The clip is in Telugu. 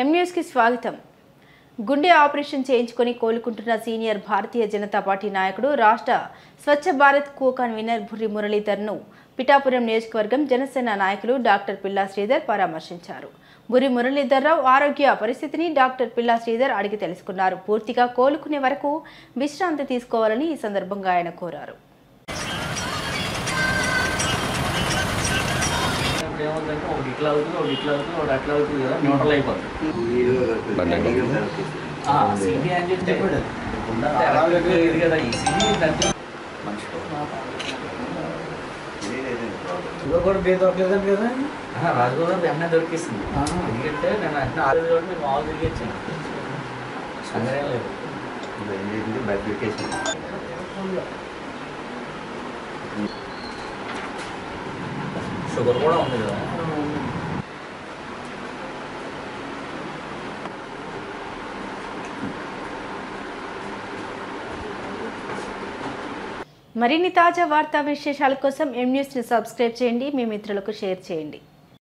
ఎం న్యూస్కి స్వాగతం గుండె ఆపరేషన్ చేయించుకొని కోలుకుంటున్న సీనియర్ భారతీయ జనతా పార్టీ నాయకుడు రాష్ట్ర స్వచ్ఛ భారత్ కో కన్వీనర్ భురి మురళీధర్ను పిఠాపురం నియోజకవర్గం జనసేన నాయకులు డాక్టర్ పిల్లా శ్రీధర్ పరామర్శించారు బురి మురళీధర్రావు ఆరోగ్య పరిస్థితిని డాక్టర్ పిల్లా శ్రీధర్ అడిగి తెలుసుకున్నారు పూర్తిగా కోలుకునే వరకు విశ్రాంతి తీసుకోవాలని ఈ సందర్భంగా ఆయన కోరారు ఇప్పుడు ఏమవుతుందంటే ఒకటి ఇట్లా అవుతుంది ఒకటి ఇట్లా అవుతుంది ఒకటి అట్లా అవుతుంది కదా న్యూట్రల్ అయిపోతుంది సిటీ అని చెప్పి చెప్పాడు అలాగే లేదు కదా ఈ సిటీ అంటే మనిషిలో షుగర్ కూడా బే దొరకలేదండి కదా రాజగోదావరి వెంటనే దొరికిస్తుంది ఎందుకంటే నేను వెంటనే ఆరు కూడా మీరు మామూలు తిరిగొచ్చాను సంగరేం లేదు షుగర్ కూడా ఉంది కదా మరిన్ని తాజా వార్తా విశేషాల కోసం ఎం న్యూస్ని సబ్స్క్రైబ్ చేయండి మీ మిత్రులకు షేర్ చేయండి